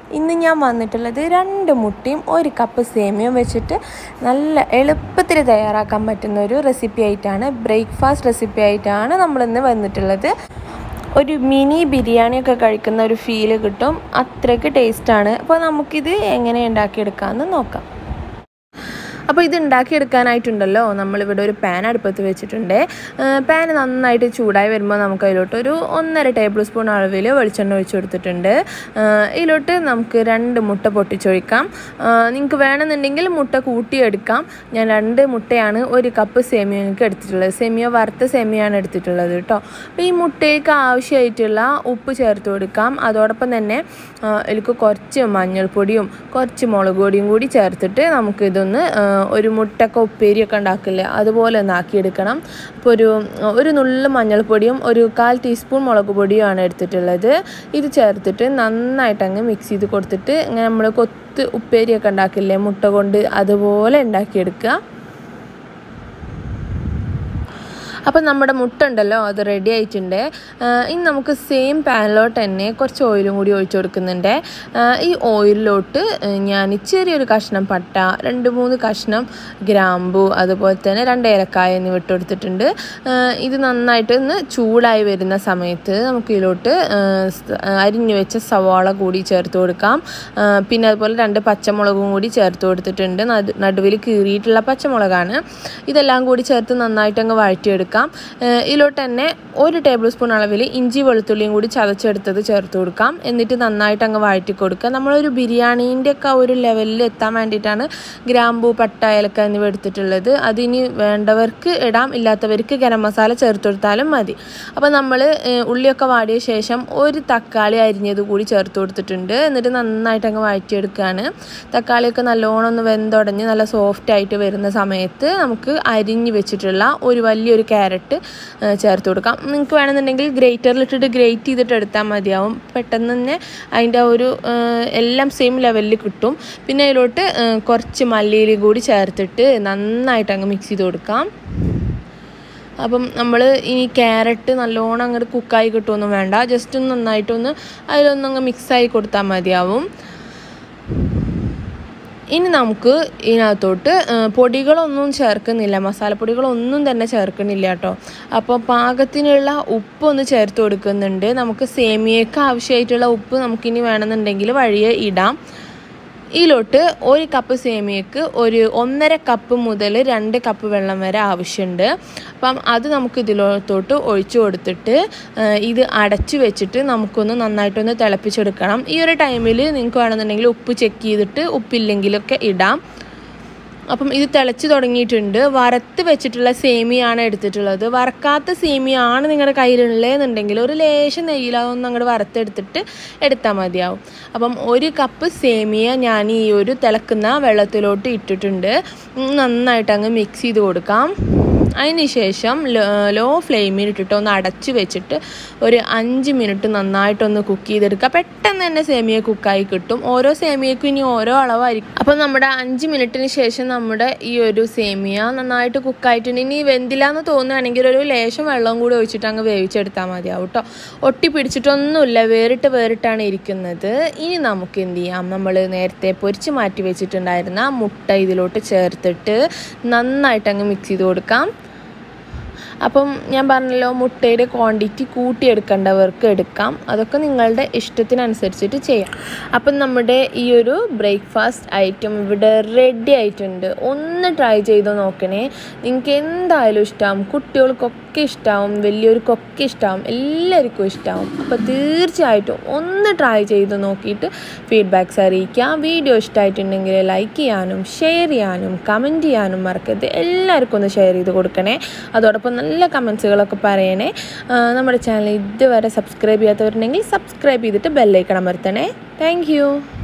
ഇന്ന് ഞാൻ വന്നിട്ടുള്ളത് രണ്ട് മുട്ടയും ഒരു കപ്പ് സേമിയയും വെച്ചിട്ട് നല്ല എളുപ്പത്തിൽ തയ്യാറാക്കാൻ പറ്റുന്ന ഒരു റെസിപ്പി ആയിട്ടാണ് ബ്രേക്ക്ഫാസ്റ്റ് റെസിപ്പി ആയിട്ടാണ് നമ്മളിന്ന് വന്നിട്ടുള്ളത് ഒരു മിനി ബിരിയാണിയൊക്കെ കഴിക്കുന്ന ഒരു ഫീല് കിട്ടും അത്രയ്ക്ക് ടേസ്റ്റാണ് അപ്പോൾ നമുക്കിത് എങ്ങനെ ഉണ്ടാക്കിയെടുക്കാമെന്ന് നോക്കാം അപ്പോൾ ഇത് ഉണ്ടാക്കിയെടുക്കാനായിട്ടുണ്ടല്ലോ നമ്മളിവിടെ ഒരു പാൻ അടുപ്പത്ത് വെച്ചിട്ടുണ്ട് പാൻ നന്നായിട്ട് ചൂടായി വരുമ്പോൾ നമുക്ക് അതിലോട്ട് ഒരു ഒന്നര ടേബിൾ സ്പൂൺ അളവിൽ വെളിച്ചെണ്ണ ഒഴിച്ചു കൊടുത്തിട്ടുണ്ട് ഇതിലോട്ട് നമുക്ക് രണ്ട് മുട്ട പൊട്ടിച്ചൊഴിക്കാം നിങ്ങൾക്ക് വേണമെന്നുണ്ടെങ്കിൽ മുട്ട കൂട്ടിയെടുക്കാം ഞാൻ രണ്ട് മുട്ടയാണ് ഒരു കപ്പ് സേമിയ എനിക്ക് എടുത്തിട്ടുള്ളത് സേമിയ വറുത്ത സേമിയാണ് എടുത്തിട്ടുള്ളത് കേട്ടോ അപ്പോൾ ഈ മുട്ടയ്ക്ക് ആവശ്യമായിട്ടുള്ള ഉപ്പ് ചേർത്ത് കൊടുക്കാം അതോടൊപ്പം തന്നെ ഇതിലേക്ക് കുറച്ച് മഞ്ഞൾപ്പൊടിയും കുറച്ച് മുളക് പൊടിയും കൂടി ചേർത്തിട്ട് നമുക്കിതൊന്ന് ഒരു മുട്ടക്ക ഉപ്പേരിയൊക്കെ ഉണ്ടാക്കില്ലേ അതുപോലെ ഒന്ന് ആക്കിയെടുക്കണം അപ്പോൾ ഒരു ഒരു നുള്ളു മഞ്ഞൾപ്പൊടിയും ഒരു കാൽ ടീസ്പൂൺ മുളക് പൊടിയുമാണ് എടുത്തിട്ടുള്ളത് ഇത് ചേർത്തിട്ട് നന്നായിട്ട് അങ്ങ് മിക്സ് ചെയ്ത് കൊടുത്തിട്ട് ഇങ്ങനെ നമ്മൾ കൊത്ത് ഉപ്പേരിയൊക്കെ ഉണ്ടാക്കില്ലേ മുട്ട കൊണ്ട് അതുപോലെ ഉണ്ടാക്കിയെടുക്കുക അപ്പോൾ നമ്മുടെ മുട്ട ഉണ്ടല്ലോ അത് റെഡി ആയിട്ടുണ്ട് ഇനി നമുക്ക് സെയിം പാനിലോട്ട് തന്നെ കുറച്ച് ഓയിലും കൂടി ഒഴിച്ചു കൊടുക്കുന്നുണ്ട് ഈ ഓയിലിലോട്ട് ഞാൻ ചെറിയൊരു കഷ്ണം പട്ട രണ്ട് മൂന്ന് കഷ്ണം ഗ്രാമ്പു അതുപോലെ തന്നെ രണ്ട് ഏലക്കായ എന്നിവ ഇട്ട് കൊടുത്തിട്ടുണ്ട് ഇത് നന്നായിട്ട് ഒന്ന് ചൂടായി വരുന്ന സമയത്ത് നമുക്ക് ഇതിലോട്ട് അരിഞ്ഞു വെച്ച സവാള കൂടി ചേർത്ത് കൊടുക്കാം പിന്നെ അതുപോലെ രണ്ട് പച്ചമുളകും കൂടി ചേർത്ത് കൊടുത്തിട്ടുണ്ട് നടുവിൽ കീറിയിട്ടുള്ള പച്ചമുളകാണ് ഇതെല്ലാം കൂടി ചേർത്ത് നന്നായിട്ട് അങ്ങ് വഴറ്റിയെടുക്കാം കൊടുക്കാം ഇതിലോട്ട് തന്നെ ഒരു ടേബിൾ സ്പൂൺ അളവിൽ ഇഞ്ചി വെളുത്തുള്ളിയും കൂടി ചതച്ചെടുത്തത് ചേർത്ത് കൊടുക്കാം എന്നിട്ട് നന്നായിട്ട് അങ്ങ് വഴറ്റി കൊടുക്കുക നമ്മളൊരു ബിരിയാണീൻ്റെ ഒക്കെ ഒരു ലെവലിൽ എത്താൻ വേണ്ടിയിട്ടാണ് ഗ്രാമ്പൂ പട്ട ഏലക്ക എന്നിവ എടുത്തിട്ടുള്ളത് അതിനി വേണ്ടവർക്ക് ഇടാം ഇല്ലാത്തവർക്ക് ഗരം മസാല ചേർത്ത് കൊടുത്താലും മതി അപ്പോൾ നമ്മൾ ഉള്ളിയൊക്കെ വാടിയ ശേഷം ഒരു തക്കാളി അരിഞ്ഞത് കൂടി ചേർത്ത് കൊടുത്തിട്ടുണ്ട് എന്നിട്ട് നന്നായിട്ട് അങ്ങ് വഴറ്റിയെടുക്കുകയാണ് തക്കാളിയൊക്കെ നല്ലോണം ഒന്ന് വെന്തുടഞ്ഞ് നല്ല സോഫ്റ്റ് ആയിട്ട് വരുന്ന സമയത്ത് നമുക്ക് അരിഞ്ഞ് വെച്ചിട്ടുള്ള ഒരു വലിയൊരു ക്യാരറ്റ് ചേർത്ത് കൊടുക്കാം നിങ്ങൾക്ക് വേണമെന്നുണ്ടെങ്കിൽ ഗ്രേറ്ററിലിട്ടിട്ട് ഗ്രേറ്റ് ചെയ്തിട്ട് എടുത്താൽ മതിയാവും പെട്ടെന്ന് തന്നെ അതിൻ്റെ ഒരു എല്ലാം സെയിം ലെവലിൽ കിട്ടും പിന്നെ അതിലോട്ട് കുറച്ച് മല്ലിയില കൂടി ചേർത്തിട്ട് നന്നായിട്ട് അങ്ങ് മിക്സ് ചെയ്ത് കൊടുക്കാം അപ്പം നമ്മൾ ഈ ക്യാരറ്റ് നല്ലോണം അങ്ങോട്ട് കുക്കായി കിട്ടുമൊന്നും വേണ്ട ജസ്റ്റ് ഒന്ന് നന്നായിട്ടൊന്ന് അതിലൊന്നങ്ങ് മിക്സായി കൊടുത്താൽ മതിയാവും ഇനി നമുക്ക് ഇതിനകത്തോട്ട് പൊടികളൊന്നും ചേർക്കുന്നില്ല മസാലപ്പൊടികളൊന്നും തന്നെ ചേർക്കുന്നില്ല കേട്ടോ അപ്പോൾ പാകത്തിനുള്ള ഉപ്പൊന്ന് ചേർത്ത് കൊടുക്കുന്നുണ്ട് നമുക്ക് സേമിയക്ക് ആവശ്യമായിട്ടുള്ള ഉപ്പ് നമുക്കിനി വേണമെന്നുണ്ടെങ്കിൽ വഴിയെ ഇടാം ഇതിലോട്ട് ഒരു കപ്പ് സേമിയക്ക് ഒരു ഒന്നര കപ്പ് മുതൽ രണ്ട് കപ്പ് വെള്ളം വരെ ആവശ്യമുണ്ട് അപ്പം അത് നമുക്ക് ഇതിലോത്തോട്ട് ഒഴിച്ചു കൊടുത്തിട്ട് ഇത് അടച്ചു വെച്ചിട്ട് നമുക്കൊന്ന് നന്നായിട്ടൊന്ന് തിളപ്പിച്ചെടുക്കണം ഈ ഒരു ടൈമിൽ നിങ്ങൾക്ക് വേണമെന്നുണ്ടെങ്കിൽ ഉപ്പ് ചെക്ക് ചെയ്തിട്ട് ഉപ്പില്ലെങ്കിലൊക്കെ ഇടാം അപ്പം ഇത് തിളച്ച് തുടങ്ങിയിട്ടുണ്ട് വറുത്ത് വെച്ചിട്ടുള്ള സേമിയാണ് എടുത്തിട്ടുള്ളത് വറക്കാത്ത സേമിയാണ് നിങ്ങളുടെ കയ്യിലുള്ളതെന്നുണ്ടെങ്കിൽ ഒരു ലേശം നെയ്യിലതൊന്ന് അങ്ങോട്ട് വറുത്തെടുത്തിട്ട് എടുത്താൽ മതിയാവും അപ്പം ഒരു കപ്പ് സേമിയ ഞാൻ ഈ ഒരു തിളക്കുന്ന വെള്ളത്തിലോട്ട് ഇട്ടിട്ടുണ്ട് നന്നായിട്ട് അങ്ങ് മിക്സ് ചെയ്ത് കൊടുക്കാം അതിന് ശേഷം ലോ ഫ്ലെയിമിൽ ഇട്ടിട്ട് ഒന്ന് അടച്ച് വെച്ചിട്ട് ഒരു അഞ്ച് മിനിറ്റ് നന്നായിട്ടൊന്ന് കുക്ക് ചെയ്തെടുക്കുക പെട്ടെന്ന് തന്നെ സേമിയ കുക്കായി കിട്ടും ഓരോ സേമിയക്കും ഇനി ഓരോ അളവായിരിക്കും അപ്പം നമ്മുടെ അഞ്ച് മിനിറ്റിന് ശേഷം നമ്മുടെ ഈ ഒരു സേമിയ നന്നായിട്ട് കുക്കായിട്ടുണ്ട് ഇനി വെന്തില്ല എന്ന് തോന്നുകയാണെങ്കിൽ ഒരു ലേശം വെള്ളം കൂടി ഒഴിച്ചിട്ട് അങ്ങ് വേവിച്ചെടുത്താൽ മതിയാവും കേട്ടോ ഒട്ടി പിടിച്ചിട്ടൊന്നുമില്ല വേറിട്ട് വേറിട്ടാണ് ഇരിക്കുന്നത് ഇനി നമുക്ക് എന്ത് ചെയ്യാം നമ്മൾ നേരത്തെ പൊരിച്ച് മാറ്റി വെച്ചിട്ടുണ്ടായിരുന്ന മുട്ട ഇതിലോട്ട് ചേർത്തിട്ട് നന്നായിട്ട് അങ്ങ് മിക്സ് ചെയ്ത് കൊടുക്കാം അപ്പം ഞാൻ പറഞ്ഞല്ലോ മുട്ടയുടെ ക്വാണ്ടിറ്റി കൂട്ടിയെടുക്കേണ്ടവർക്ക് എടുക്കാം അതൊക്കെ നിങ്ങളുടെ ഇഷ്ടത്തിനനുസരിച്ചിട്ട് ചെയ്യാം അപ്പം നമ്മുടെ ഈ ഒരു ബ്രേക്ക്ഫാസ്റ്റ് ഐറ്റം ഇവിടെ റെഡി ആയിട്ടുണ്ട് ഒന്ന് ട്രൈ ചെയ്ത് നോക്കണേ നിങ്ങൾക്ക് എന്തായാലും ഇഷ്ടമാവും കുട്ടികൾക്കൊക്കെ ഇഷ്ടമാവും വലിയവർക്കൊക്കെ ഇഷ്ടമാവും എല്ലാവർക്കും ഇഷ്ടമാവും അപ്പോൾ തീർച്ചയായിട്ടും ഒന്ന് ട്രൈ ചെയ്ത് നോക്കിയിട്ട് ഫീഡ്ബാക്ക്സ് അറിയിക്കാം വീഡിയോ ഇഷ്ടമായിട്ടുണ്ടെങ്കിൽ ലൈക്ക് ചെയ്യാനും ഷെയർ ചെയ്യാനും കമൻറ്റ് ചെയ്യാനും മറക്കരുത് എല്ലാവർക്കും ഒന്ന് ഷെയർ ചെയ്ത് കൊടുക്കണേ അതോടൊപ്പം നല്ല കമൻസുകളൊക്കെ പറയണേ നമ്മുടെ ചാനൽ ഇതുവരെ സബ്സ്ക്രൈബ് ചെയ്യാത്തവരുണ്ടെങ്കിൽ സബ്സ്ക്രൈബ് ചെയ്തിട്ട് ബെല്ലൈക്കൺ അമർത്തണേ താങ്ക്